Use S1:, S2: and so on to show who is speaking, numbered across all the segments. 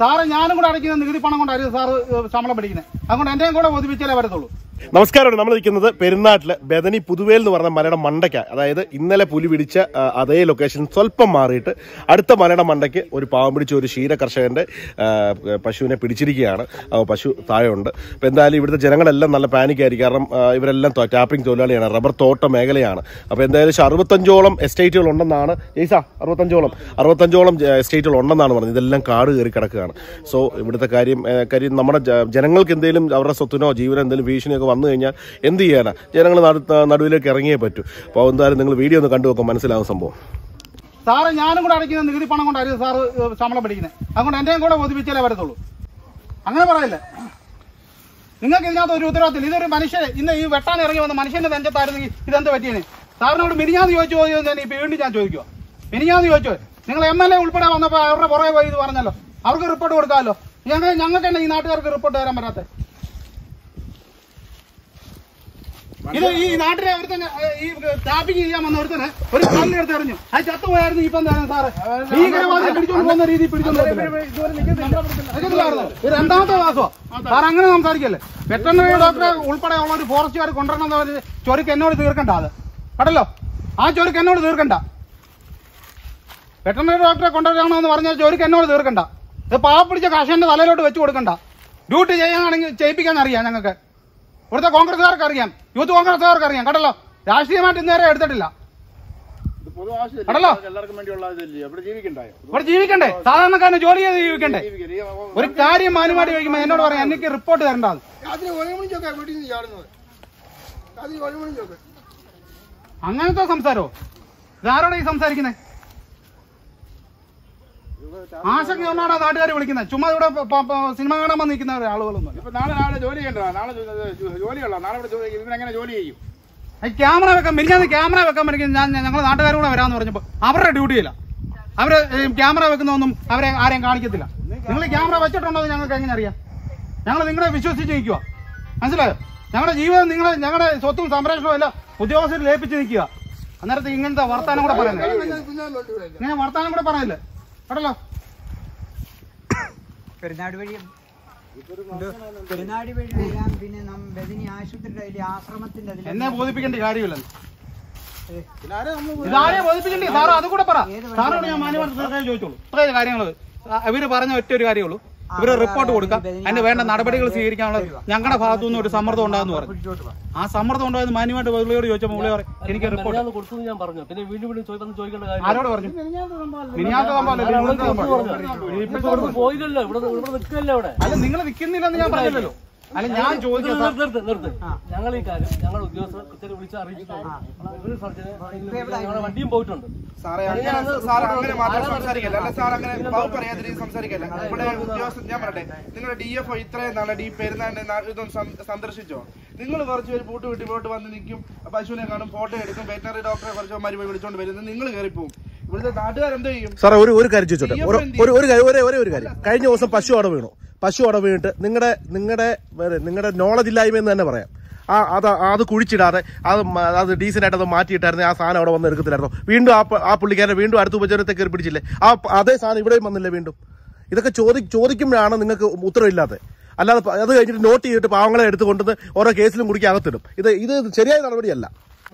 S1: Sir ഞാനും കൂടെ അടയ്ക്കുന്ന നികുതി പണം കൊണ്ടായിരുന്നു സാറ് ഏഹ്, ശമ്പളം പഠിക്കുന്നത് അതുകൊണ്ട് എന്റെയും കൂടെ ഒതുപ്പിച്ചാലേ വരത്തുള്ളൂ
S2: നമസ്കാരം നമ്മൾ നിൽക്കുന്നത് പെരുന്നാട്ടില് ബദനി പുതുവേൽ എന്ന് പറഞ്ഞ മലയുടെ മണ്ടയ്ക്ക അതായത് ഇന്നലെ പുലി പിടിച്ച ആ, അതേ ലൊക്കേഷൻ സ്വല്പം മാറിയിട്ട് അടുത്ത മലയുടെ മണ്ടയ്ക്ക് ഒരു പാവം പിടിച്ച ഒരു ക്ഷീര കർഷകന്റെ ആ, പശുവിനെ പിടിച്ചിരിക്കുകയാണ് ആ, പശു താഴെയുണ്ട് അപ്പൊ എന്തായാലും ഇവിടുത്തെ ജനങ്ങളെല്ലാം നല്ല പാനിക് ആയിരിക്കും കാരണം ആ, ഇവരെല്ലാം തൊ- ടാപ്പിംഗ് തൊഴിലാളിയാണ് റബ്ബർ തോട്ട മേഖലയാണ് അപ്പൊ എന്തായാലും പക്ഷേ അറുപത്തഞ്ചോളം എസ്റ്റേറ്റുകൾ ഉണ്ടെന്നാണ് ജയ്സ അറുപത്തഞ്ചോളം അറുപത്തഞ്ചോളം ജ- എസ്റ്റേറ്റുകൾ ഉണ്ടെന്നാണ് പറഞ്ഞത് ഇതെല്ലാം കാട് കയറി കിടക്കുകയാണ് സോ ഇവിടുത്തെ കാര്യം ഏ, കാര്യം നമ്മുടെ ജ- ജനങ്ങൾക്ക് എന്തെങ്കിലും അവരുടെ സ്വത്തിനോ ജീവനോ എന്തെങ്കിലും ഭീഷണിയൊക്കെ വന്നു കഴിഞ്ഞാൽ എന്ത് ചെയ്യാനാ ജനങ്ങൾ നടു- നടുവിലേക്ക് ഇറങ്ങിയേ പറ്റൂ അപ്പോൾ എന്തായാലും നിങ്ങൾ വീഡിയോ ഒന്ന് കണ്ടു നോക്കാം മനസ്സിലാവും സംഭവം
S1: സാറ് ഞാനും കൂടെ അടയ്ക്കുന്ന നികുതി പണം കൊണ്ടായിരുന്നു സാറ് ഏഹ്, ശമ്പളം പഠിക്കുന്നത് അതുകൊണ്ട് എന്റെയും കൂടെ ഒതുപ്പിച്ചാലേ വരത്തുള്ളൂ അങ്ങനെ പറയില്ലേ നിങ്ങൾക്ക് ഇതിനകത്ത് ഒരു ഉത്തരവാദിത്തം ഇതൊരു മനുഷ്യൻ ഇന്ന് ഈ വെട്ടാൻ ഇറങ്ങി വന്ന മനുഷ്യന്റെ നെഞ്ചത്തായിരുന്നെങ്കിൽ ഇതെന്ത് പറ്റിയേനെ സാറിനോട് മിനിഞ്ഞാന്ന് ചോദിച്ചു പോയി ഞാൻ ഇപ്പൊ വീണ്ടും ഞാൻ ചോദിക്കുക മിനിഞ്ഞാന്ന് ചോദിച്ചു നിങ്ങൾ എം എൽ എ ഉൾപ്പെടെ വന്നപ്പോൾ അവരുടെ പുറകെ പോയി ഇത് പറഞ്ഞല്ലോ അവർക്ക് റിപ്പോർട്ട് കൊടുക്കാമല്ലോ ഞങ്ങൾ ഞങ്ങൾക്ക് തന്നെ ഈ നാട്ടുകാർക്ക് റിപ്പോർട്ട് തരാൻ പറ്റാത്ത ഇത് ഈ നാട്ടിലെ ഒരുത്തന്നെ ഏഹ്, ഈ ടാപ്പിംഗ് ചെയ്യാൻ വന്ന ഒരുത്തനെ ഒരു കല്ലെടുത്ത് എറിഞ്ഞു അത് ചത്തുപോയായിരുന്നു ഇപ്പം തരാം സാറ് ഭീകരവാദിയെ പിടിച്ചോണ്ട് പോകുന്ന രീതി പിടിച്ചോണ്ട് ഇത് രണ്ടാമത്തെ മാസമോ സാർ അങ്ങനെ സംസാരിക്കല്ലേ വെറ്ററിനറി ഡോക്ടറെ ഉൾപ്പെടെ ഉള്ള ഒരു ഫോറസ്റ്റുകാർ കൊണ്ടുവരണം എന്ന് പറഞ്ഞ് ചൊരുക്ക് എന്നോട് തീർക്കണ്ട അത് കടല്ലോ ആ ചൊരുക്ക് എന്നോട് തീർക്കണ്ട വെറ്ററിനറി ഡോക്ടറെ കൊണ്ടുവരണമെന്ന് പറഞ്ഞാൽ ചൊരുക്ക് എന്നോട് തീർക്കണ്ട ഇത് പാവപ്പിടിച്ച കർഷകന്റെ തലയിലോട്ട് വെച്ച് കൊടുക്കണ്ട ഡ്യൂട്ടി ചെയ്യാനാണെങ്കിൽ ചെയ്യിപ്പിക്കാൻ അറിയാം ഞങ്ങൾക്ക് ഇവിടുത്തെ കോൺഗ്രസ്സുകാർക്ക് അറിയാം യൂത്ത് കോൺഗ്രസ്സുകാർക്ക് അറിയാം കടല്ലോ രാഷ്ട്രീയമായിട്ട് ഇന്നേരെ എടുത്തിട്ടില്ല കടല്ലോ
S3: എല്ലാവർക്കും വേണ്ടിയുള്ള ഇതല്ലേ അവിടെ ജീവിക്കണ്ടായോ
S1: ഇവിടെ ജീവിക്കണ്ടേ സാധാരണക്കാരന് ജോലി ചെയ്ത് ജീവിക്കണ്ടേ ഒരു കാര്യം മാന്യമായിട്ട് ചോദിക്കുമ്പോ എന്നോട് പറയാം എനിക്ക് റിപ്പോർട്ട് തരണ്ടാന്ന്
S3: അതിന് ഒരു മണിക്കൊക്കെ വീട്ടിൽ നിന്ന് ചാടുന്നത് അതിന് ഒരു മണിക്കൊക്കെ
S1: അങ്ങനത്തെ സംസാരമോ ഇതാരോടാ ഈ സംസാരിക്കുന്നത് ആശങ്ക ഒന്നാടാ നാട്ടുകാർ വിളിക്കുന്നത് ചുമ്മാ ഇവിടെ പ- പ- പ- സിനിമ കാണാൻ വന്ന് നിൽക്കുന്ന ആളുകളൊന്നും
S3: ഇപ്പൊ നാളെ നാളെ ജോലി ചെയ്യണ്ടോ നാളെ ജോ- ജോലിയുള്ള നാളെ ഇവിടെ ജോലി ഇവനെങ്ങനെ ജോലി ചെയ്യും
S1: ക്യാമറ വെക്കാൻ മിനിഞ്ഞാന്ന് ക്യാമറ വെക്കാൻ പറ്റും ഞാൻ ഞങ്ങൾ നാട്ടുകാരും കൂടെ വരാമെന്ന് പറഞ്ഞപ്പോൾ അവരുടെ ഡ്യൂട്ടിയില്ല അവര് ഈ ക്യാമറ വെക്കുന്നൊന്നും അവരെ ആരെയും കാണിക്കത്തില്ല നിങ്ങൾ ക്യാമറ വെച്ചിട്ടുണ്ടോ എന്ന് ഞങ്ങൾക്ക് എങ്ങനെ അറിയാം ഞങ്ങൾ നിങ്ങളെ വിശ്വസിച്ച് നിൽക്കുക മനസ്സിലായോ ഞങ്ങളുടെ ജീവിതം നിങ്ങളെ ഞങ്ങളുടെ സ്വത്തും സംരക്ഷണവും എല്ലാം ഉദ്യോഗസ്ഥരിൽ ഏൽപ്പിച്ച് നിൽക്കുക അന്നേരത്തെ ഇങ്ങനത്തെ വർത്താനം കൂടെ പറയുന്നത് ഇങ്ങനെ വർത്താനം കൂടെ പറയില്ലേ കേട്ടല്ലോ
S4: പെരുന്നാട് വഴി പെരുന്നാട് വഴി വരാൻ പിന്നെ നം ബദിനി ആശുപത്രിയുടെ അതിലെ ആശ്രമത്തിന്റെ അതിലെ
S1: എന്നെ ബോധിപ്പിക്കേണ്ട കാര്യമില്ലെന്ന് ഇതാരെ ബോധിപ്പിക്കേണ്ടി സാറ് അത് കൂടെ പറ സാറോട് ഞാൻ മാന്യമായിട്ട് ചോദിച്ചോളൂ ഇത്രയും കാര്യങ്ങൾ ഇവര് പറഞ്ഞ ഒറ്റ ഒരു കാര്യമുള്ളൂ ഇവര് റിപ്പോർട്ട് കൊടുക്കാം അതിന് വേണ്ട നടപടികൾ സ്വീകരിക്കാനുള്ള ഞങ്ങളുടെ ഭാഗത്തു നിന്ന് ഒരു സമ്മർദ്ദം ഉണ്ടാകുന്നു പറഞ്ഞു
S4: പിടിച്ചോട്ട് വാ.
S1: ആ സമ്മർദ്ദം ഉണ്ടായെന്ന് മാന്യമായിട്ട് പുള്ളിയോട് ചോദിച്ചപ്പോൾ പുള്ളി പറയും എനിക്ക് റിപ്പോർട്ട്
S5: ഞാൻ കൊടുത്തു ഞാൻ പറഞ്ഞു പിന്നെ വീണ്ടും വീണ്ടും ചോദിക്കാൻ ചോദിക്കേണ്ട കാര്യം
S1: ആരോട് പറഞ്ഞു മിനിഞ്ഞാത്ത സംഭവമല്ലേ ഇന്നത്തെ സംഭവം.
S5: ഇവിടെ പോയില്ലല്ലോ ഇവിടെ ഇവിടെ നിൽക്കില്ലല്ലോ ഇവിടെ
S1: അല്ല നിങ്ങൾ വിൽക്കുന്നില്ലെന്ന് ഞാൻ പറഞ്ഞില്ലല്ലോ അല്ല ഞാൻ ചോദിക്കാം സാർ
S5: നിർത്ത് നിർത്ത് ഞങ്ങൾ ഈ കാര്യം ഞങ്ങൾ ഉദ്യോഗസ്ഥർ കൃത്യമായി വിളിച്ച് അറിയിച്ചിട്ടുണ്ട് ഒരു സർജന് ഞങ്ങളുടെ വണ്ടിയും പോയിട്ടുണ്ട്
S6: സാറേ അങ്ങനെ സാർ അങ്ങനെ മാത്രം സംസാരിക്കല്ല അല്ല സാർ അങ്ങനെ വകുപ്പ് അറിയാത്ത രീതി സംസാരിക്കല്ല ഇവിടെ ഉദ്യോഗസ്ഥൻ ഞാൻ പറയട്ടെ നിങ്ങളുടെ ഡി എഫ് ഇത്രയും നാളെ ഡി പെരുന്നാളിന്റെ നാ- ഇതൊന്ന് സം- സന്ദർശിച്ചോ നിങ്ങൾ കുറച്ച് പേര് പൂട്ട് വിട്ട് പോയിട്ട് വന്ന് നിൽക്കും പശുവിനെ കാണും ഫോട്ടോ എടുക്കും വെറ്റനറി ഡോക്ടറെ കുറച്ച് പോയി വിളിച്ചോണ്ട് വരുന്നത് നിങ്ങൾ കയറിപ്പോവും ഇവിടുത്തെ നാട്ടുകാർ എന്ത് ചെയ്യും
S2: സാറേ ഒരു ഒരു കാര്യം ചോദിച്ചോട്ടെ ഒരു ഒരു ഒരു കാര്യം ഒരേ ഒരേ ഒരു കാര്യം കഴിഞ്ഞ ദിവസം പശു അവിടെ വീണു പശു അവിടെ വീണിട്ട് നിങ്ങളുടെ നിങ്ങളുടെ നിങ്ങളുടെ നോളജ് ഇല്ലായ്മ എന്ന് തന്നെ പറയാം ആ അത് അത് കുഴിച്ചിടാതെ അത് മ- അത് ഡീസൻ്റ് ആയിട്ട് അത് മാറ്റിയിട്ടായിരുന്നു ആ സാധനം അവിടെ വന്ന് എടുക്കത്തില്ലായിരുന്നു വീണ്ടും ആ പ- ആ പുള്ളിക്കാരനെ വീണ്ടും അടുത്ത ഉപചരണത്തെ കയറി പിടിച്ചില്ലേ ആ പ- അതേ സാധനം ഇവിടെയും വന്നില്ലേ വീണ്ടും ഇതൊക്കെ ചോദി ചോദിക്കുമ്പോഴാണ് നിങ്ങൾക്ക് ഉത്തരവില്ലാത്തത് അല്ലാതെ പ- അത് കഴിഞ്ഞിട്ട് നോട്ട് ചെയ്തിട്ട് പാവങ്ങളെ എടുത്ത് കൊണ്ടുവന്ന് ഓരോ കേസിലും കുടുക്കി അകത്തിടും ഇത് ഇത് ശരിയായ നടപടിയല്ല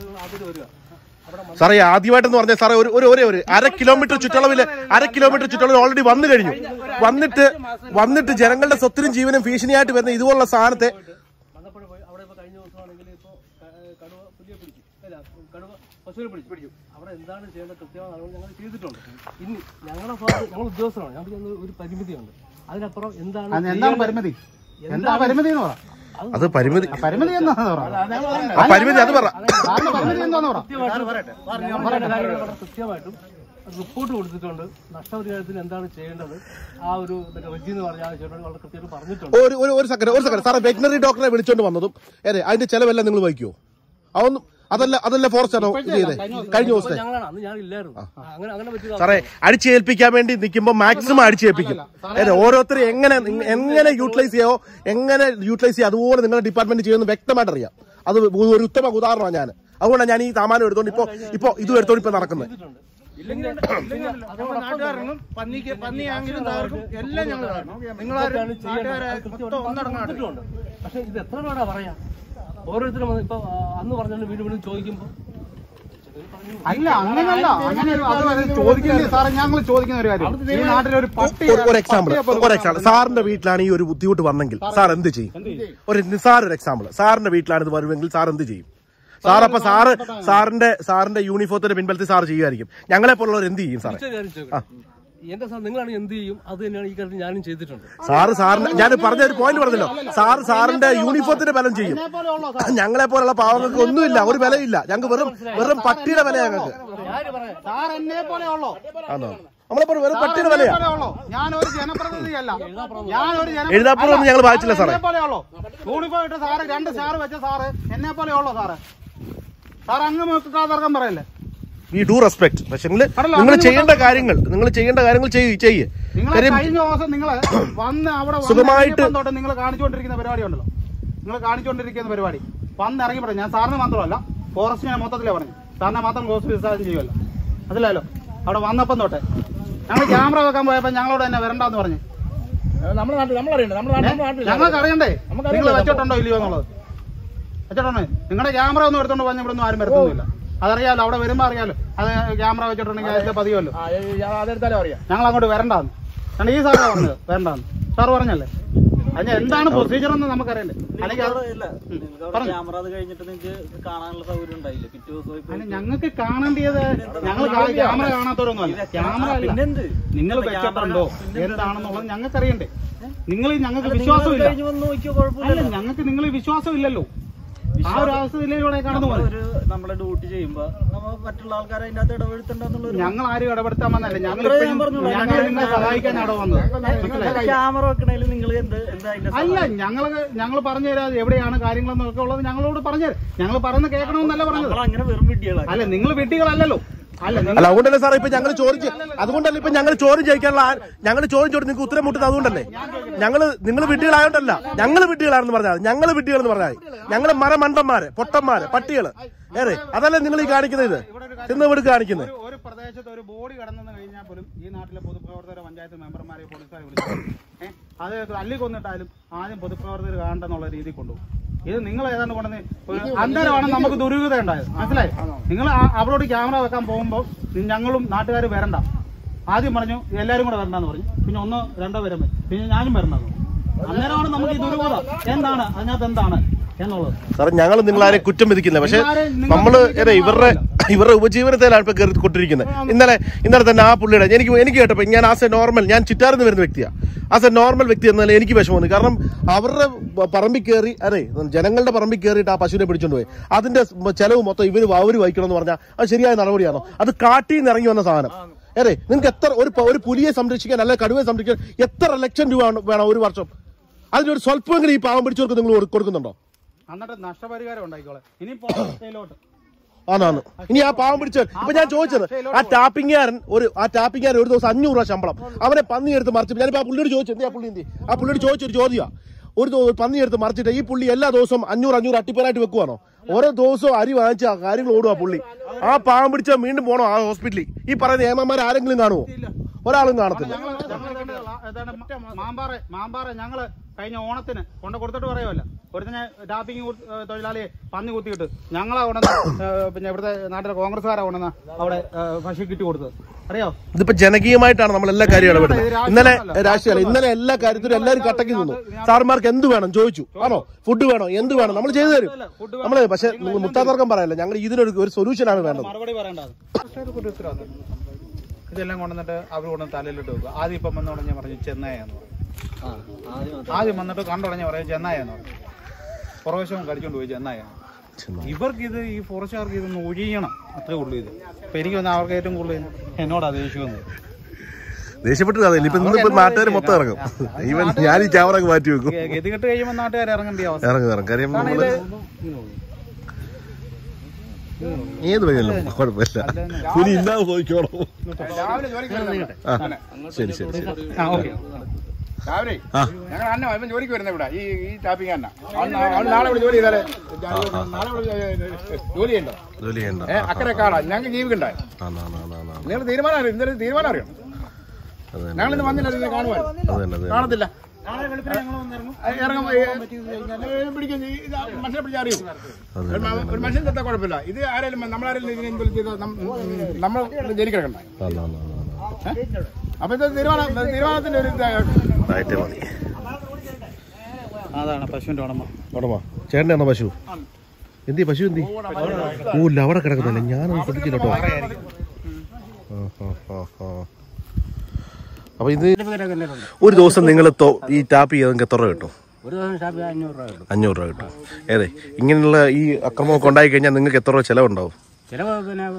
S2: സാറേ ഈ ആദ്യമായിട്ടെന്ന് പറഞ്ഞാൽ സാറേ ഒരു ഒരു ഒരേ ഒരു അര കിലോമീറ്റർ ചുറ്റളവിൽ അര കിലോമീറ്റർ ചുറ്റളവിൽ ഓൾറെഡി വന്നു കഴിഞ്ഞു വന്നിട്ട് വന്നിട്ട് ജനങ്ങളുടെ സ്വത്തിനും ജീവനും ഭീഷണിയായിട്ട് വരുന്ന ഇതുപോലുള്ള സാധനത്തെ
S5: വന്നപ്പോഴേ പോയി അവിടെ ഇപ്പൊ കഴിഞ്ഞ ദിവസമാണെങ്കിൽ ഇപ്പൊ ക- കടുവ പുലിയെ പിടിച്ചു അല്ല കടുവ പശുവിനെ പിടിച്ചു പിടിച്ചു അവിടെ എന്താണ് ചെയ്യേണ്ടത് കൃത്യമായ നടപടി ഞങ്ങൾ ചെയ്തിട്ടുണ്ട് ഇനി ഞങ്ങളുടെ ഭാഗത്ത് ഞങ്ങൾ ഉദ്യോഗസ്ഥരാണ് ഞങ്ങൾക്ക് ഇതിന് ഒരു പരിമിതിയുണ്ട് അതിനപ്പുറം എന്താണ്
S1: അതിന് എന്താണ് പരിമിതി എന്താ പരിമിതി എന്ന് പറ
S2: അത് പരിമിതി
S1: പരിമിതി എന്താന്ന് പറ
S2: ആ പരിമിതി അത് പറ
S1: സാറിന്റെ പരിമിതി എന്താന്ന് പറ
S5: കൃത്യമായിട്ടും റിപ്പോർട്ട് കൊടുത്തിട്ടുണ്ട് നഷ്ടപരിഹാരത്തിന് എന്താണ് ചെയ്യേണ്ടത് ആ ഒരു റെജി എന്ന് പറഞ്ഞ ആ ചേട്ടൻ വളരെ കൃത്യമായിട്ട് പറഞ്ഞിട്ടുണ്ട്
S2: ഒരു ഒരു ഒരു സെക്കൻഡ് ഒരു സെക്കൻഡ് സാറേ വെറ്റിനറി ഡോക്ടറെ വിളിച്ചോണ്ട് വന്നതും അതെ അതിന്റെ ചെലവെല്ലാം നിങ്ങൾ വഹിക്കുമോ അതൊന്നും അതല്ല അതല്ല ഫോറസ്റ്റ് ആണോ ഇത് ചെയ്തേ കഴിഞ്ഞ ദിവസത്തെ
S5: ഞങ്ങളാണ് അന്ന് ഞാൻ ഇല്ലായിരുന്നു അങ്ങനെ അങ്ങനെ പറ്റിയ
S2: സാറേ അടിച്ചേൽപ്പിക്കാൻ വേണ്ടി നിൽക്കുമ്പോൾ മാക്സിമം അടിച്ചേൽപ്പിക്കും അതെ ഓരോരുത്തരും എങ്ങനെ എങ്ങനെ യൂട്ടിലൈസ് ചെയ്യോ എങ്ങനെ യൂട്ടിലൈസ് ചെയ്യോ അതുപോലെ നിങ്ങളുടെ ഡിപ്പാർട്ട്മെന്റ് ചെയ്യുമെന്ന് വ്യക്തമായിട്ട് അറിയാം അത് ഒരു ഉത്തമ ഉദാഹരണമാണ് ഞാൻ അതുകൊണ്ടാണ് ഞാൻ ഈ സാമാനം എടുത്തോണ്ട് ഇപ്പോ ഇപ്പോ ഇതും എടുത്തോണ്ട് ഇപ്പൊ നടക്കുന്നത്
S5: ഇല്ലെങ്കിൽ
S3: നമ്മുടെ നാട്ടുകാരനും പന്നിക്ക് പന്നിയാണെങ്കിലും തകർക്കും എല്ലാം ഞങ്ങൾ നിങ്ങളാരും നാട്ടുകാരെ മൊത്തം ഒന്നടങ്ങാണ്ട്
S5: പക്ഷെ ഇത് എത്ര പേരാ പറയാ ഓരോരുത്തരും വന്ന് ഇപ്പൊ ആ, അന്ന് പറഞ്ഞാലും വീണ്ടും വീണ്ടും ചോദിക്കുമ്പോ
S1: അല്ല അങ്ങനല്ല അങ്ങനെ ഒരു അത് വരെ ചോദിക്കില്ലേ സാറേ ഞങ്ങൾ ചോദിക്കുന്ന ഒരു കാര്യം ഈ നാട്ടിലെ ഒരു പട്ടി
S2: ഒരു- ഒരു എക്സാമ്പിൾ ഒരു എക്സാമ്പിൾ സാറിന്റെ വീട്ടിലാണ് ഈ ഒരു ബുദ്ധിമുട്ട് വന്നെങ്കിൽ സാർ എന്ത് ചെയ്യും ഒരു നിസാർ ഒരു എക്സാമ്പിൾ സാറിന്റെ വീട്ടിലാണ് ഇത് വരുമെങ്കിൽ സാർ എന്ത് ചെയ്യും സാർ അപ്പൊ സാറ് സാറിന്റെ സാറിന്റെ യൂണിഫോത്തിന്റെ പിൻബലത്തിൽ സാർ ചെയ്യുമായിരിക്കും ഞങ്ങളെ പോലുള്ളവർ എന്ത് ചെയ്യും സാറേ
S5: ഒറ്റ കാര്യം ചോദിക്കട്ടെ. എന്റെ സാർ നിങ്ങളാണ് എന്ത് ചെയ്യും അത് തന്നെയാണ് ഈ കാര്യത്തിൽ ഞാനും ചെയ്തിട്ടുണ്ട്
S2: സാറ് സാറിന് ഞാൻ പറഞ്ഞ ഒരു പോയിന്റ് പറഞ്ഞല്ലോ സാർ സാറിന്റെ യൂണിഫോത്തിന്റെ ബലം ചെയ്യും ഞങ്ങളെ പോലുള്ള പാവങ്ങൾക്ക് ഒന്നുമില്ല ഒരു വിലയില്ല ഞങ്ങൾക്ക് വെറും വെറും പട്ടിയുടെ വില ഞങ്ങൾക്ക്
S1: സാർ എന്നെ പോലെ ഉള്ളോ
S2: ആണോ നമ്മളെ പോലെ വെറും പട്ടിയുടെ വിലയാ
S1: ഉള്ളോ ഞാൻ ഒരു ജനപ്രതിനിധിയല്ല ഞാൻ ഒരു ജന-
S2: എഴുതാപ്പുറമൊന്നും ഞങ്ങൾ വായിച്ചില്ല സാറേ
S1: എന്നെ പോലെ ഉള്ളോ യൂണിഫോം ഇട്ട് സാറ് രണ്ട് സാറ് വെച്ച സാറ് എന്നെ പോലെ ഉള്ളോ സാറ് സാർ അങ്ങ് തർക്കം പറയല്ലേ
S2: വി ഡു റെസ്പെക്ട് പക്ഷെ നിങ്ങൾ
S1: കടല,
S2: നിങ്ങൾ
S1: അങ്ങനെ
S2: ചെയ്യേണ്ട കാര്യങ്ങൾ നിങ്ങൾ ചെയ്യേണ്ട കാര്യങ്ങൾ ചെയ്യ് ചെയ്യ്
S1: നിങ്ങൾ
S2: കാര്യം
S1: കഴിഞ്ഞ ദിവസം നിങ്ങൾ വന്ന് അവിടെ വന്ന്
S2: സുഖമായിട്ട്
S1: ഇറങ്ങിയപ്പം തൊട്ട് നിങ്ങൾ കാണിച്ചുകൊണ്ടിരിക്കുന്ന പരിപാടി ഉണ്ടല്ലോ നിങ്ങൾ കാണിച്ചുകൊണ്ടിരിക്കുന്ന പരിപാടി വന്ന് ഇറങ്ങി പറഞ്ഞു ഞാൻ സാറിന് മാത്രമല്ല ഫോറസ്റ്റിനെ മൊത്തത്തിലേ പറഞ്ഞു സാറിനെ മാത്രം ക്ലോസ് വിസാരം ചെയ്യുമല്ലോ അതിലല്ലോ അവിടെ വന്നപ്പം തൊട്ട് ഞങ്ങൾ ക്യാമറ വെക്കാൻ പോയപ്പോൾ ഞങ്ങളോട് തന്നെ വരണ്ടെന്ന് പറഞ്ഞു
S3: നമ്മുടെ നാട്ടിൽ നമ്മളറിയണ്ടേ നമ്മുടെ നാട്ടിൽ നമ്മുടെ നാട്ടിൽ
S1: ഞങ്ങൾക്ക് അറിയണ്ടേ നിങ്ങൾ വെച്ചിട്ടുണ്ടോ ഇല്ലയോ എന്നുള്ളത് വെച്ചിട്ടുണ്ടോ നിങ്ങളുടെ ക്യാമറ ഒന്നും എടുത്തോണ്ട് പോകാൻ ഇവിടെ ഒന്നും ആരും വരുന്നില്ല അതറിയാലോ അവിടെ വരുമ്പോ അറിയാലോ അത് ക്യാമറ വെച്ചിട്ടുണ്ടെങ്കിൽ അതിന്റെ പതിവല്ലോ
S3: ആ, ഏ, ഏ, അതെടുത്താലും അറിയാം
S1: ഞങ്ങൾ അങ്ങോട്ട് വരണ്ടാന്ന് കാരണം ഈ സാറാ പറഞ്ഞത് വരണ്ടാന്ന് സാർ പറഞ്ഞല്ലേ അതിന് എന്താണ് പ്രൊസീജിയർ എന്ന് നമുക്കറിയണ്ടേ അല്ലെങ്കിൽ അത് പറഞ്ഞു.
S7: ക്യാമറ അത് കഴിഞ്ഞിട്ട് നിങ്ങൾക്ക് കാണാനുള്ള സൗകര്യം ഉണ്ടായില്ല പിറ്റേ ദിവസം പോയി
S1: അതിന് ഞങ്ങൾക്ക് കാണേണ്ടത് ഞങ്ങൾ ക്യാമറ കാണാത്തവരൊന്നും അല്ല ക്യാമറ അല്ല
S7: പിന്നെന്ത്
S1: നിങ്ങൾ വെച്ചിട്ടുണ്ടോ എന്താണെന്നുള്ളത് ഞങ്ങൾക്ക് അറിയണ്ടേ നിങ്ങൾ ഞങ്ങൾക്ക് വിശ്വാസമില്ല
S7: കഴിഞ്ഞ് വന്ന് നോക്കിയോ കുഴപ്പമില്ല
S1: അല്ല ഞങ്ങൾക്ക് നിങ്ങൾ വിശ്വാസം ഇല്ലല്ലോ ആ ഒരു അവസ്ഥയിലൂടെ കടന്നു പോകുന്നത്
S7: ഒരു നമ്മളെ ഡ്യൂട്ടി ചെയ്യുമ്പോ നമ്മ മറ്റുള്ള ആൾക്കാരെ അതിന്റെ അകത്ത് ഇടപെടുത്തണ്ടെന്നുള്ള
S1: ഞങ്ങൾ ആരും ഇടപെടുത്താൻ വന്നല്ലേ ഞങ്ങൾ ഇപ്പോഴും ഞങ്ങൾ നിങ്ങളെ സഹായിക്കാൻ അവിടെ വന്നത് മനസ്സിലായോ?
S7: ക്യാമറ വെക്കണേൽ നിങ്ങൾ എന്ത് എന്താ അതിന്റെ
S1: അല്ല ഞങ്ങൾ ഞങ്ങൾ പറഞ്ഞു തരാം എവിടെയാണ് കാര്യങ്ങളെന്നൊക്കെ ഉള്ളത് ഞങ്ങളോട് പറഞ്ഞു തരാം ഞങ്ങൾ പറയുന്നത് കേൾക്കണമെന്നല്ല പറഞ്ഞത്
S7: നമ്മൾ അങ്ങനെ വെറും വിഡ്ഢികളാണ്
S1: അല്ല നിങ്ങൾ വിട്ടികളല്ലല്ലോ അല്ല നിങ്ങൾ
S2: അല്ല അതുകൊണ്ടല്ലേ സാറേ ഇപ്പൊ ഞങ്ങൾ ചോദിച്ച് അതുകൊണ്ടല്ല ഇപ്പൊ ഞങ്ങൾ ചോദ്യം ചോദിക്കാനുള്ള ഞങ്ങൾ ചോദ്യം ചോദിച്ച് നിങ്ങൾക്ക് ഉത്തരം മുട്ടുന്നത് അതുകൊണ്ടല്ലേ ഞങ്ങൾ നിങ്ങൾ വിഡ്ഢികളായോണ്ടല്ല ഞങ്ങൾ വിഡ്ഢികളാണെന്ന് പറഞ്ഞാൽ ഞങ്ങൾ വിഡ്ഢികളെന്ന് പറഞ്ഞാൽ ഞങ്ങൾ മരമണ്ടന്മാര് പൊട്ടന്മാര് പട്ടികള് ഏറെ അതല്ലേ നിങ്ങൾ ഈ കാണിക്കുന്നത് ഇത് തിന്ന് വിടുക്ക് കാണിക്കുന്നത്
S1: ഒരു- ഒരു പ്രദേശത്ത് ഒരു ബോഡി കടന്നെന്ന് കഴിഞ്ഞാൽ പോലും ഈ നാട്ടിലെ പൊതുപ്രവർത്തകരെ പഞ്ചായത്ത് മെമ്പർമാരെ പോലീസുകാരെ വിളിച്ചു ഏഹ് അത് തല്ലി കൊന്നിട്ടാലും ആദ്യം പൊതുപ്രവർത്തകർ കാണണ്ടെന്നുള്ള രീതി കൊണ്ടുപോകും ഇത് നിങ്ങൾ ഏതാണ്ട് കൊണ്ടുവന്ന് ഒരു അന്തരമാണ് നമുക്ക് ദുരൂഹത ഉണ്ടായത് മനസ്സിലായി നിങ്ങൾ ആ- അവരോട് ക്യാമറ വെക്കാൻ പോകുമ്പോൾ ഞങ്ങളും നാട്ടുകാർ വരണ്ട ആദ്യം പറഞ്ഞു എല്ലാവരും കൂടെ വരണ്ടെന്ന് പറഞ്ഞു പിന്നെ ഒന്നോ രണ്ടോ പേരും വരും. പിന്നെ ഞാനും വരണ്ടെന്ന് പറഞ്ഞു അന്നേരമാണ് നമുക്ക് ഈ ദുരൂഹത എന്താണ് അതിനകത്ത് എന്താണ് എന്നുള്ളത്
S2: സാറേ ഞങ്ങൾ നിങ്ങളാരെ കുറ്റം വിധിക്കില്ല പക്ഷെ
S1: നിങ്ങളാരെ- നിങ്ങൾ
S2: നമ്മള്
S1: കുറ്റം
S2: ഏതാ ഇവരുടെ ഇവരുടെ ഉപജീവനത്തിലാണ് ഇപ്പൊ കയറി കൊണ്ടിരിക്കുന്നത് ഇന്നലെ ഇന്നലെ തന്നെ ആ പുള്ളിയുടെ എനിക്ക് എനിക്ക് കേട്ടപ്പോ ഞാൻ ആസ് എ നോർമൽ ഞാൻ ചിറ്റാറിന്ന് വരുന്ന വ്യക്തിയാണ് ആസ് എ നോർമൽ വ്യക്തി എന്നാൽ എനിക്ക് വിഷമമുണ്ട് കാരണം അവരുടെ പറമ്പിൽ കയറി അതെ ജനങ്ങളുടെ പറമ്പിൽ കയറിയിട്ട് ആ പശുവിനെ പിടിച്ചോണ്ട് പോയി അതിന്റെ ചെലവ് മൊത്തം ഇവര് അവര് വഹിക്കണം എന്ന് പറഞ്ഞാൽ അത് ശരിയായ നടപടിയാണോ അത് കാട്ടിൽ നിന്ന് ഇറങ്ങി വന്ന സാധനം അതെ നിങ്ങൾക്ക് എത്ര ഒരു പ- ഒരു പുലിയെ സംരക്ഷിക്കാൻ അല്ലെ കടുവയെ സംരക്ഷിക്കാൻ എത്ര ലക്ഷം രൂപ വേണം ഒരു വർഷം അതിനൊരു സ്വല്പമെങ്കിലും ഈ പാവം പിടിച്ചവർക്ക് നിങ്ങൾ കൊടു- കൊടുക്കുന്നുണ്ടോ
S1: എന്നിട്ട് നഷ്ടപരിഹാരം ഉണ്ടായിക്കോളെ ഇനി പോയിലോട്ട്
S2: ആണാണ് ഇനി ആ പാവം പിടിച്ച ഇപ്പൊ ഞാൻ ചോദിച്ചത് ആ ടാപ്പിംഗുകാരൻ ഒരു ആ ടാപ്പിംഗുകാരൻ ഒരു ദിവസം അഞ്ഞൂറ് രൂപ ശമ്പളം അവനെ പന്നി എടുത്ത് മറിച്ച് ഞാനിപ്പോ ആ പുള്ളിയോട് ചോദിച്ചു എന്തിനാ പുള്ളി എന്തി ആ പുള്ളിയോട് ചോദിച്ചൊരു ചോദ്യമാ ഒരു ദോ- പന്നി എടുത്ത് മറിച്ചിട്ട് ഈ പുള്ളി എല്ലാ ദിവസവും അഞ്ഞൂറ് അഞ്ഞൂറ് അട്ടിപ്പേരായിട്ട് വെക്കുവാണോ ഓരോ ദിവസവും അരി വാങ്ങിച്ച ആ കാര്യങ്ങൾ ഓടുക പുള്ളി ആ പാവം പിടിച്ച വീണ്ടും പോണോ ആ ഹോസ്പിറ്റലിൽ ഈ പറയുന്ന ഏമാന്മാർ ആരെങ്കിലും കാണുമോ ഒരാളും കാണത്തില്ല
S1: ഞങ്ങള് ഞങ്ങള് ഇതേണ്ട ലാ- ഇതാണ് മ- മാമ്പാറ മാമ്പാറ ഞങ്ങള് കഴിഞ്ഞ ഓണത്തിന് കൊണ്ട് കൊടുത്തിട്ട് പറയുമല്ല ഒരുത്തനെ ടാപ്പിംഗ് കു- ഏ, തൊഴിലാളിയെ പന്നി കുത്തിയിട്ട് ഞങ്ങളാ കൊണ്ടുവന്ന ഏ, പിന്നെ ഇവിടുത്തെ നാട്ടിലെ കോൺഗ്രസ്സുകാരാ കൊണ്ടുവന്ന അവിടെ ഏ, പശു കിട്ടി കൊടുത്തത് അറിയോ
S2: ഇതിപ്പോ ജനകീയമായിട്ടാണ് നമ്മൾ എല്ലാ കാര്യവും
S1: ഇത്
S2: ഇടപെടുന്നത്
S1: രാഷ്ട്രീയമല്ല.
S2: ഇന്നലെ രാഷ്ട്രീയമല്ല ഇന്നലെ എല്ലാ കാര്യത്തിലും എല്ലാവരും കട്ടക്കി നിന്നു സാർമാർക്ക് എന്ത് വേണം ചോദിച്ചു ആണോ ഫുഡ് വേണോ എന്ത് വേണം നമ്മൾ ചെയ്തു തരും നമ്മള് പക്ഷെ നിങ്ങൾ മുട്ടാതർക്കം പറയല്ല ഞങ്ങൾ ഇതിനൊരു ഒരു സൊല്യൂഷനാണ് വേണ്ടത്
S1: മറുപടി പറയേണ്ടത് ഒരു ഉത്തരവാദിത്തം ഇതെല്ലാം കൊണ്ടുവന്നിട്ട് അവർ കൊണ്ടുവന്ന് തലയിലിട്ട് വെക്കുക ആദ്യം ഇപ്പം വന്ന് ഉടനെ പറഞ്ഞു ചെന്നായെന്ന് പറഞ്ഞു ആദ്യം വന്നിട്ട് കണ്ടുടഞ്ഞ പറയും ചെന്നായെന്ന് പറഞ്ഞു പുറവശവും കടിച്ചോണ്ട് പോയി ചെന്നായ ഇവർക്ക് ഇത് ഈ ഫോറസ്റ്റുകാർക്ക് ഇതൊന്ന് ഒഴിയണം അത്രേ ഉള്ളൂ ഇത് അപ്പൊ എനിക്ക് തോന്നുന്നു അവർക്ക് ഏറ്റവും കൂടുതൽ എന്നോടാ ദേഷ്യമെന്ന്
S2: ദേഷ്യപ്പെട്ട് കഥയില്ല ഇപ്പൊ ഇന്നിപ്പോ നാട്ടുകാർ മൊത്തം ഇറങ്ങും ഈവൻ ഞാൻ ഈ ക്യാമറ ഒക്കെ മാറ്റി വെക്കും
S1: ഗതികെട്ട് കഴിയുമ്പോൾ നാട്ടുകാർ ഇറങ്ങേണ്ട അവസ്ഥ
S2: ഇറങ്ങും ഇറങ്ങും കാര്യം നമ്മള് ഏത് വഴിയല്ലോ കുഴപ്പമില്ല പുലി ഇല്ലാതെ പോയിക്കോളൂ
S3: രാവിലെ ജോലിക്ക് വരുന്നതാണ്.
S2: ആ ശരി ശരി ശരി
S1: ആ ഓക്കെ
S8: രാവിലെ
S2: ആ.
S8: ഞങ്ങൾ അന്ന ഇവൻ ജോലിക്ക് വരുന്ന ഇവിടെ ഈ ഈ ടാപ്പിംഗ് തന്നെ അവൻ നാളെ ഇവിടെ ജോലി ചെയ്താലേ നാളെ ഇവിടെ ജോലി ചെയ്യണ്ടോ
S2: ജോലി ചെയ്യണ്ട
S8: ഏ അക്കരെ കാടാ ഞങ്ങൾക്ക് ജീവിക്കണ്ടേ
S2: ആ, ആ, ആ, ആ, ആ.
S8: നിങ്ങൾ തീരുമാനം അറിയാം ഇന്നലെ തീരുമാനം അറിയാം
S2: അത് തന്നെ,
S8: ഞങ്ങൾ ഇന്ന് വന്നില്ല ഇത് കാണുവാൻ
S2: അത് തന്നെ, അത് തന്നെ.
S8: കാണത്തില്ല ഇറങ്ങും പിടിക്കും മനുഷ്യനെ പിടിച്ചാൽ അറിയും
S2: അത്
S8: ഒരു മ- ഒരു മനുഷ്യൻ തെറ്റാ കുഴപ്പമില്ല ഇത് ആരെങ്കിലും നമ്മളാരെങ്കിലും ഇതിനെ എന്തെങ്കിലും ചെയ്താൽ നം- നമ്മൾ ജയിലിൽ കിടക്കണ്ടേ
S2: ആ, ആ, ആ, ആ.
S8: അപ്പൊ ഇത് തീരുമാനം തീരുമാനത്തിന്റെ ഒരു ഇതാ-
S2: ആയിട്ടേ മതി
S1: അതാണ് പശുവിന്റെ ഉടമ
S2: ഉടമ ചേട്ടൻ്റെ ആണോ പശു എന്തി പശു എന്തി ഓ ഇല്ല അവിടെ കിടക്കുന്നില്ല ഞാനൊന്നും ശ്രദ്ധിച്ചില്ല കേട്ടോ ആ, ആ, ആ, ആ. അപ്പൊ ഇത് ഒരു ദിവസം നിങ്ങൾ ഈ ടാപ്പ് ചെയ്ത് നിങ്ങൾക്ക് എത്ര രൂപ കിട്ടും
S5: ഒരു ദിവസം ഷാപ്പിൽ അഞ്ഞൂറ് രൂപ കിട്ടും
S2: അഞ്ഞൂറ് രൂപ കിട്ടും ഏതെ ഇങ്ങനെയുള്ള ഈ അക്രമമൊക്കെ ഉണ്ടായി കഴിഞ്ഞാൽ നിങ്ങൾക്ക് എത്ര രൂപ ചെലവുണ്ടാവും
S5: ചിലവ് പിന്നെ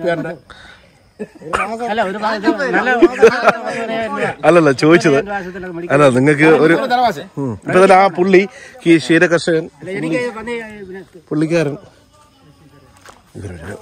S5: അല്ല ഒരു മാസം നല്ല
S2: അല്ലല്ല ചോദിച്ചത് അല്ല നിങ്ങൾക്ക് ഒരു ഉം. ഇപ്പൊ തന്നെ ആ പുള്ളി ഈ ക്ഷീര കർഷകൻ
S5: എനിക്ക് പന്നി പിന്നെ
S2: പുള്ളിക്കാരൻ ഇവര് വരും.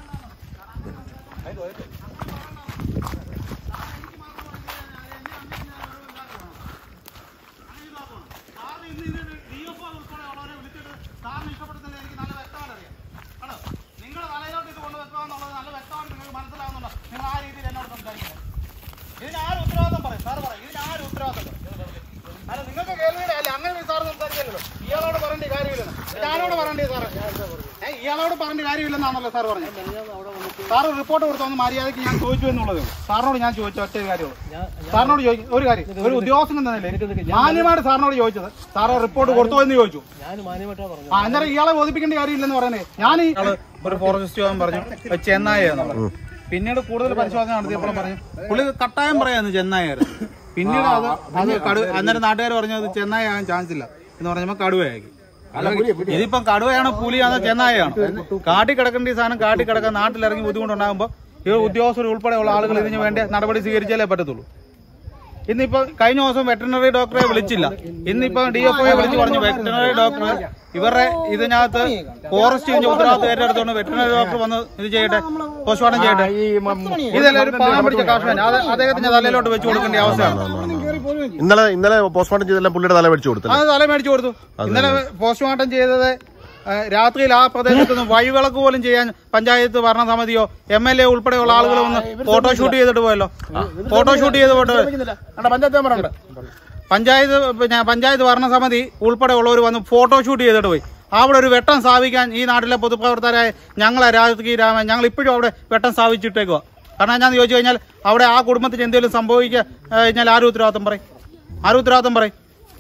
S1: നിങ്ങളുടെ തലയിലോട്ട് ഇത് കൊണ്ട് വെക്കുക എന്നുള്ളത് നല്ല വ്യക്തമായിട്ട് നിങ്ങൾക്ക് മനസ്സിലാവുന്നുണ്ടോ നിങ്ങൾ ആ രീതിയിൽ എന്നോട് സംസാരിക്കുന്നത് ഇതിന് ആര് ഉത്തരവാദിത്തം പറയും സാർ പറയും ഇതിന് ആര് ഉത്തരവാദിത്തം പറയും അല്ല നിങ്ങൾക്ക് കേൾവിയില്ല അല്ല അങ്ങനെ സാർ സംസാരിക്കല്ലോ ഇയാളോട് പറയേണ്ട കാര്യമില്ല ഞാനോട് പറയണ്ടേ സാറ് ഏ, ഇയാളോട് പറയേണ്ട കാര്യമില്ലെന്നാണല്ലോ സാർ പറഞ്ഞത് സാർ റിപ്പോർട്ട് കൊടുത്തൊന്ന് മര്യാദയ്ക്ക് ഞാൻ ചോദിച്ചു എന്നുള്ളത് സാറിനോട് ഞാൻ ചോദിച്ച ഒറ്റ കാര്യമുള്ളൂ സാറിനോട് ചോദിക്കും ഒരു കാര്യം ഒരു ഉദ്യോഗസ്ഥൻ എന്ന നിലയിൽ മാന്യമായിട്ട് സാറിനോട് ചോദിച്ചത് സാറ് റിപ്പോർട്ട് കൊടുത്തോ എന്ന് ചോദിച്ചു
S5: ഞാൻ മാന്യമായിട്ടാ പറഞ്ഞു
S1: ആ അന്നേരം ഇയാളെ ബോധിപ്പിക്കേണ്ട കാര്യമില്ലെന്ന് പറയുന്നത് ഞാൻ ഈ ഒരു ഫോറസ്റ്റ് പോകാൻ പറഞ്ഞു അത് ചെന്നായിരുന്നു പിന്നീട് കൂടുതൽ പരിശോധന നടത്തിയപ്പോൾ പറഞ്ഞു പുള്ളി കട്ടായം പറയാന്ന് ചെന്നായിരുന്നു പിന്നീട് അത് അത് കടു അന്നേരം നാട്ടുകാർ പറഞ്ഞു അത് ചെന്നായ ആകാൻ ചാൻസ് ഇല്ല എന്ന് പറഞ്ഞപ്പോ കടുവയാക്കി ഇതിപ്പം കടുവയാണോ പുലിയാണോ ചെന്നായാണോ കാട്ടി കിടക്കേണ്ട ഈ സാധനം കാട്ടി കിടക്കാൻ നാട്ടിലിറങ്ങി ബുദ്ധിമുട്ടുണ്ടാകുമ്പോൾ ഈ ഉദ്യോഗസ്ഥർ ഉൾപ്പെടെയുള്ള ആളുകൾ ഇതിന് വേണ്ടി നടപടി സ്വീകരിച്ചാലേ പറ്റത്തുള്ളൂ ഇന്നിപ്പോ കഴിഞ്ഞ ദിവസം വെറ്ററിനറി ഡോക്ടറെ വിളിച്ചില്ല ഇന്നിപ്പോ ഡി എഫ് ഒയെ വിളിച്ച് പറഞ്ഞു വെറ്ററിനറി ഡോക്ടർ ഇവരുടെ ഇതിനകത്ത് ഫോറസ്റ്റ് ഇതിന്റെ ഉത്തരവാദിത്വം ഏറ്റെടുത്തോണ്ട് വെറ്ററിനറി ഡോക്ടർ വന്ന് ഇത് ചെയ്യട്ടെ പോസ്റ്റ്മോർട്ടം ചെയ്യട്ടെ ഇതെല്ലാം ഒരു പാവം പിടിച്ച കാർഷകൻ അത് അദ്ദേഹത്തിന്റെ തലയിലോട്ട് വെച്ച് കൊടുക്കേണ്ട അവസ്ഥയാണ്
S2: ഇന്നലെ ഇന്നലെ പോസ്റ്റ്മോർട്ടം ചെയ്തെല്ലാം പുള്ളിയുടെ തല മേടിച്ചു കൊടുത്തില്ല
S1: അത് തല മേടിച്ചു കൊടുത്തു ഇന്നലെ പോസ്റ്റ്മോർട്ടം ചെയ്തത് ആ, രാത്രിയിൽ ആ പ്രദേശത്ത് നിന്ന് വഴിവിളക്ക് പോലും ചെയ്യാൻ പഞ്ചായത്ത് ഭരണസമിതിയോ എം എൽ എ ഉൾപ്പെടെയുള്ള ആളുകൾ വന്ന് ഫോട്ടോഷൂട്ട് ചെയ്തിട്ട് പോയല്ലോ ഫോട്ടോഷൂട്ട് ചെയ്ത് പോയിട്ട്
S8: പഞ്ചായത്ത് മെമ്പർ ഉണ്ട്
S1: പഞ്ചായത്ത് പിന്നെ പഞ്ചായത്ത് ഭരണസമിതി ഉൾപ്പെടെയുള്ളവർ വന്ന് ഫോട്ടോഷൂട്ട് ചെയ്തിട്ട് പോയി അവിടെ ഒരു വെട്ടം സ്ഥാപിക്കാൻ ഈ നാട്ടിലെ പൊതുപ്രവർത്തകരായ ഞങ്ങളെ രാജകീയ രാമൻ ഞങ്ങൾ ഇപ്പോഴും അവിടെ വെട്ടം സ്ഥാപിച്ചിട്ടേക്കുക കാരണം എന്നാന്ന് ചോദിച്ചു കഴിഞ്ഞാൽ അവിടെ ആ കുടുംബത്തിന് എന്തെങ്കിലും സംഭവിക്കുക കഴിഞ്ഞാൽ ആരും ഉത്തരവാദിത്തം പറയും ആരും ഉത്തരവാദിത്തം പറയും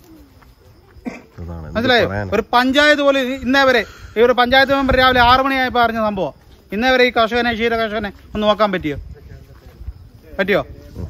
S2: അതാണ് എന്ത്
S1: മനസ്സിലായോ
S2: പറയാനാ?
S1: ഒരു പഞ്ചായത്ത് പോലും ഇ- ഇന്നേ വരെ ഈ ഒരു പഞ്ചായത്ത് മെമ്പർ രാവിലെ ആറു മണിയായപ്പോൾ അറിഞ്ഞ സംഭവം ഇന്നേ വരെ ഈ കർഷകനെ ക്ഷീര കർഷകനെ ഒന്ന് നോക്കാൻ പറ്റിയോ പറ്റിയോ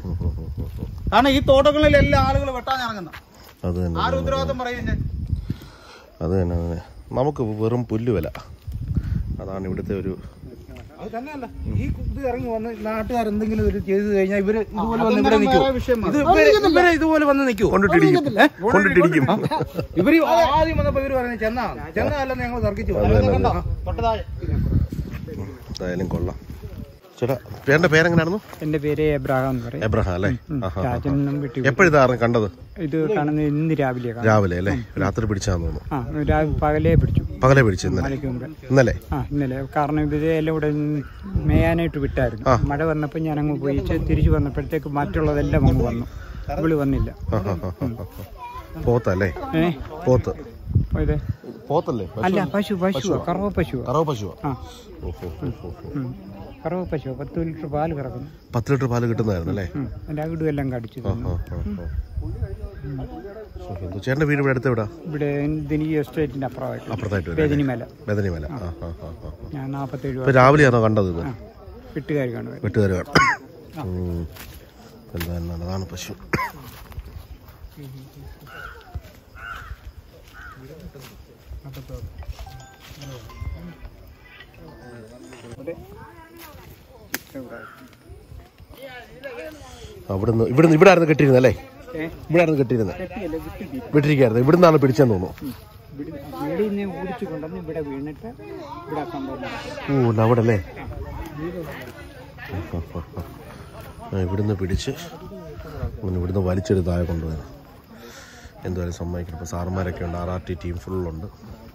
S1: കാരണം ഈ തോട്ടങ്ങളിൽ എല്ലാ ആളുകൾ വെട്ടാൻ ഇറങ്ങുന്ന
S2: അത് തന്നെ
S1: ആരും ഉത്തരവാദിത്തം പറയുന്നേ
S2: അത് തന്നെ അത് തന്നെ നമുക്ക് വെറും പുല്ല് വില അതാണ് ഇവിടുത്തെ ഒരു
S3: അത് തന്നെയല്ല ഈ ഇത് ഇറങ്ങി വന്ന് നാട്ടുകാർ എന്തെങ്കിലും ഒരു ചെയ്തു കഴിഞ്ഞാൽ ഇവര് ഇതുപോലെ വന്ന് ഇവിടെ
S1: അതൊന്നും
S3: നിൽക്കും
S1: വേറെ വിഷയമാണ്.
S3: ഇത് ഇവര് ഇവര് ഇതുപോലെ വന്ന് നിൽക്കും
S2: കൊണ്ടിട്ടിടിക്കും കൊണ്ടിട്ടിടിക്കും
S3: ഇവര് ആദ്യം വന്നപ്പോ ഇവര് പറയുന്നത് ചെന്നാ ചെന്നല്ലെന്ന് ഞങ്ങൾ തർക്കിച്ചു
S2: അത് തന്നെ, അത് തന്നെ.
S1: തൊട്ടതാഴെ
S2: എന്തായാലും കൊള്ളാം ചേട്ടാ പേരുടെ പേരെങ്ങനെയായിരുന്നു
S4: എന്റെ പേര് എബ്രാഹാം എന്ന് പറയും
S2: എബ്രഹാം അല്ലേ ആഹാ.
S4: രാജനും വീട്ടിൽ
S2: എപ്പോഴിതായിരുന്നു കണ്ടത്
S4: ഇത് കാണുന്നത് ഇന്ന് രാവിലെ കാണും
S2: രാവിലെ അല്ലേ രാത്രി പിടിച്ചാന്ന് തോന്നുന്നു
S4: ആ രാവിലെ പകലേ പിടിച്ചു
S2: പകലെ പിടിച്ചു ഇന്നലെ
S4: മഴയ്ക്ക് മുമ്പ്
S2: ഇന്നലെ
S4: ആ ഇന്നലെ കാരണം ഇവരെ എല്ലാം ഇവിടെ മേയാനായിട്ട് വിട്ടായിരുന്നു മഴ വന്നപ്പോൾ ഞാൻ അങ്ങ് പോയി ചെ- തിരിച്ചു വന്നപ്പോഴത്തേക്ക് മറ്റുള്ളതെല്ലാം അങ്ങ് വന്നു ഇവള് വന്നില്ല
S2: ആഹാ, ആഹാ, ആഹാ. പോത്തല്ലേ
S4: ഏ
S2: പോത്ത്
S4: ഇത്
S2: പോത്തല്ലേ
S4: അല്ല പശു പശു കറവ പശു
S2: കറവ് പശുവാ
S4: ആ
S2: ഓഹോ ഓഹോ, ഓഹോ.
S4: ഉം. കറവ പശു പത്ത് ലിറ്റർ പാല് കിടക്കുന്നു
S2: പത്ത് ലിറ്റർ പാല് കിട്ടുന്നതായിരുന്നു അല്ലേ
S4: ഉം. എൻ്റെ അകിടും എല്ലാം കടിച്ചു
S2: ആ,
S4: തിന്നു.
S2: ആ, ആ, ആ. ശോ, എന്തോ. ചേട്ടന്റെ വീട് ഇവിടെ അടുത്ത് എവിടാ
S4: ഇവിടെ ദിനി എസ്റ്റേറ്റിന്റെ അപ്പുറമായിട്ട്
S2: അപ്പുറത്തായിട്ട് വരും അല്ലേ?
S4: വേദിനിമല
S2: ബദനിമല ആ ആ ആ ആ.
S4: ഞാൻ നാൽപ്പത്തേഴ്
S2: ഇപ്പൊ രാവിലെയാണോ കണ്ടത് ഇത്
S4: വിട്ടുകാർ കാണുക
S2: വെട്ടുകാർ എന്താ അതാണ് പശു അവിടുന്ന് ഇവിടുന്ന് ഇവിടെ ആയിരുന്നു കെട്ടിയിരുന്നത് അല്ലേ ഇവിടെ ആയിരുന്നു കെട്ടിയിരുന്നത് വിട്ടിരിക്കായിരുന്നു ഇവിടുന്നാണ് പിടിച്ചെന്ന് തോന്നുന്നു
S4: വീടിൽ നിന്ന് ഓടിച്ചു കൊണ്ടുവന്ന് ഇവിടെ വീണിട്ട് ഇവിടെ കൊണ്ടുവന്നു
S2: ഓ ഇല്ല, അവിടെ അല്ലേ ആ, ഇവിടുന്ന് പിടിച്ച് അങ്ങനെ ഇവിടുന്ന് വലിച്ചെടുത്ത് താഴെ കൊണ്ടുപോയത് എന്തായാലും സമ്മതിക്കണം ഇപ്പോൾ സാറുമാരൊക്കെ ഉണ്ട് ആർ ആർ ടി ടീം ഫുള്ളുണ്ട്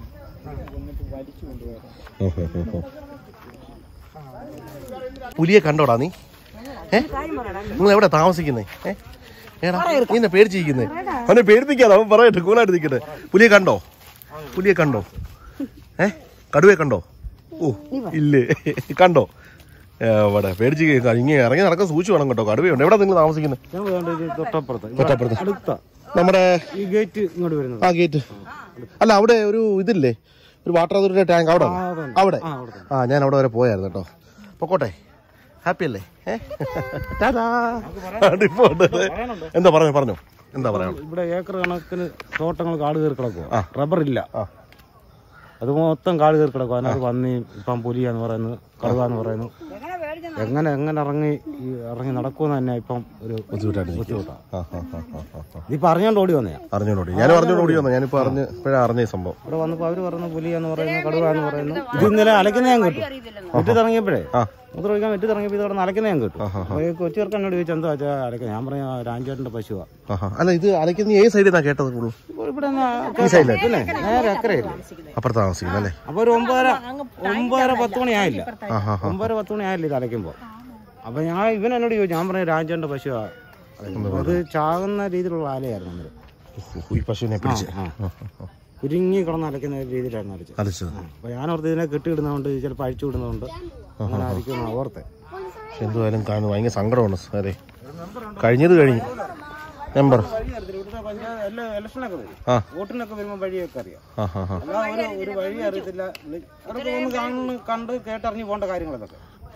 S2: പുലിയെ കണ്ടോടാ നീ ഏ നിങ്ങൾ എവിടെ താമസിക്കുന്നേ ഏ ഏടാ നീ എന്നെ പേടിച്ചിരിക്കുന്നേ അവനെ പേടിപ്പിക്കാതെ അവൻ പറയട്ടെ കൂളായിട്ട് നിൽക്കട്ടെ പുലിയെ കണ്ടോ പുലിയെ കണ്ടോ ഏ കടുവയെ കണ്ടോ ഓ ഇല്ലേ കണ്ടോ എവിടെ പേടിച്ച് കേൾക്കാം ഇങ്ങനെ ഇറങ്ങി നടക്കാൻ സൂക്ഷിച്ചു വേണം കേട്ടോ കടുവയുണ്ട് എവിടെ നിങ്ങൾ താമസിക്കുന്നത്
S3: തൊട്ടപ്പുറത്ത്
S2: തൊട്ടപ്പുറത്ത്
S3: അടുത്ത
S2: നമ്മുടെ
S3: ഈ ഗേറ്റ് ഇങ്ങോട്ട് വരുന്നത്
S2: ആ ഗേറ്റ് അല്ല അവിടെ ഒരു ഇതില്ലേ ഒരു വാട്ടർ അതോറിറ്റി ടാങ്ക് അവിടെ അവിടെ ആ ഞാൻ അവിടെ വരെ പോയായിരുന്നു കേട്ടോ പൊക്കോട്ടെ ഹാപ്പി അല്ലേ ഏ? ടാറ്റാ. ഇപ്പൊ ഉണ്ട്. എന്താ പറഞ്ഞു പറഞ്ഞു എന്താ പറയാ
S3: ഇവിടെ ഏക്കർ കണക്കിന് തോട്ടങ്ങൾ കാട് കയറി കിടക്കുക
S2: ആ.
S3: റബ്ബർ ഇല്ല
S2: ആ.
S3: അത് മൊത്തം കാട് കയറി കിടക്കുക അതിനകത്ത് പന്നി ഇപ്പം പുലിയാന്ന് പറയുന്നു കടുവ എന്ന് പറയുന്നു എങ്ങനെ എങ്ങനെ ഇറങ്ങി ഈ ഇറങ്ങി നടക്കുമെന്ന് തന്നെ ഇപ്പം ഒരു
S2: ബുദ്ധിമുട്ടായിട്ട്
S3: ബുദ്ധിമുട്ടാണ്
S2: ആ ആ ആ ആ ആ, ആ.
S3: ഇതിപ്പോ അറിഞ്ഞോണ്ട് ഓടി വന്നയാ
S2: അറിഞ്ഞോടി ഞാൻ അറിഞ്ഞോണ്ട് ഓടി വന്നു ഞാനിപ്പോ അറിഞ്ഞ് ഇപ്പോഴാ അറിഞ്ഞ ഈ സംഭവം
S3: ഇവിടെ വന്നപ്പോ അവര് പറയുന്നു പുലിയാന്ന് പറയുന്നു കടുവ എന്ന് പറയുന്നു ഇത് ഇന്നലെ അലക്കുന്ന ഞാൻ കേട്ടു വെട്ടി തുടങ്ങിയപ്പോഴേ
S2: ആ.
S3: മുദ്ര ഒഴിക്കാൻ വെട്ടി തുടങ്ങിയപ്പോൾ ഇത് കിടന്ന് അലക്കുന്ന ഞാൻ കേട്ടു അപ്പൊ ഈ കൊച്ചു ചെറുക്കൻ എന്നോട് ചോദിച്ചു എന്താ വെച്ചാൽ അലക്ക ഞാൻ പറഞ്ഞ രാഞ്ചേട്ടന്റെ പശുവാ
S2: ആഹാ. അല്ല ഇത് അലയ്ക്കുന്ന ഏത് സൈഡിൽ നിന്നാ കേട്ടത് കൂടുതൽ
S3: ഇവിടെ നിന്ന് പിന്നെ നേരെ അക്കരയില്ല
S2: അപ്പുറത്ത് താമസിക്കുന്നത് അല്ലേ
S3: അപ്പൊ ഒരു ഒമ്പതര ഒമ്പതര പത്ത് മണി ആയില്ല
S2: ആഹാ
S3: ഒമ്പതര പത്ത് മണി ആയില്ല ഇത് അലയ്ക്കുമ്പോ അപ്പൊ ഞാൻ ഇവൻ എന്നോട് ചോദിച്ചു ഞാൻ പറഞ്ഞ രാജേന്റെ പശുവാ അത് ചാകുന്ന രീതിയിലുള്ള ആലയായിരുന്നു അന്നേരം
S2: ഈ പശുവിനെ പിടിച്ച്
S3: കുരുങ്ങി കിടന്ന് അലക്കുന്ന രീതിയിലായിരുന്നു അലച്ചത്
S2: അലച്ചത്
S3: അപ്പൊ ഞാൻ ഓർത്ത് ഇതിനെ കെട്ടിയിടുന്നതുകൊണ്ട് ചിലപ്പോൾ അഴിച്ചു വിടുന്നതുകൊണ്ട് അങ്ങനെ ആയിരിക്കും ഓർത്തെ
S2: പക്ഷെ എന്തുവായാലും കാണുന്നു ഭയങ്കര സങ്കടമാണ് അതെ കഴിഞ്ഞത് കഴിഞ്ഞു നമ്പർ
S3: ഇവിടുത്തെ പഞ്ചായത്ത് എല്ലാ ഇലക്ഷനൊക്കെ വരും
S2: ആ.
S3: വോട്ടിനൊക്കെ വരുമ്പോൾ വഴിയൊക്കെ അറിയാം
S2: ആ ഹാ ഹാ
S3: അല്ലാതെ ഒരു ഒരു വഴി അറിയത്തില്ല അതൊക്കെ ഒന്ന് കാണുന്നു കണ്ട് കേട്ടറിഞ്ഞ് പോകേണ്ട കാര്യങ്ങളൊക്കെ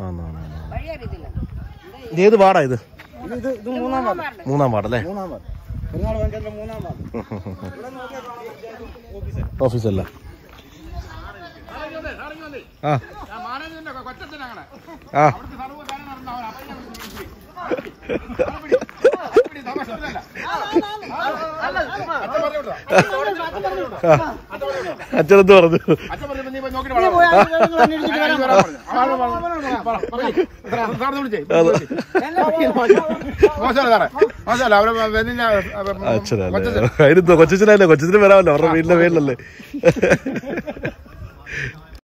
S2: ഇത് ഏത് വാർഡാ ഇത്
S3: ഇത് ഇത് ഇത് മൂന്നാം വാർഡ്
S2: മൂന്നാം വാർഡല്ലേ
S3: മൂന്നാം വാർഡ് പെരുന്നാൾ പഞ്ചായത്തിലെ മൂന്നാം വാർഡ്
S2: ഓഫീസല്ല ആ ആ അച്ഛനെന്ത് പറഞ്ഞു
S8: അച്ഛൻ പറഞ്ഞപ്പോ നീ പോയി നോക്കിയിട്ട് വാ. ഞാൻ ഇനി വരാൻ പറഞ്ഞു. ആ, ആ, ആ, പറ, പറയ്. ഇത്ര, സാറിനെ വിളിച്ചേ. മോശമല്ല സാറേ മോശമല്ല അവരെ വരുന്നില്ല
S2: അച്ഛനല്ലേ അതിനെന്തോ കൊച്ചച്ഛനല്ലേ കൊച്ചച്ഛന് വരാമല്ലോ അവരുടെ വീട്ടിലെ പേരിലല്ലേ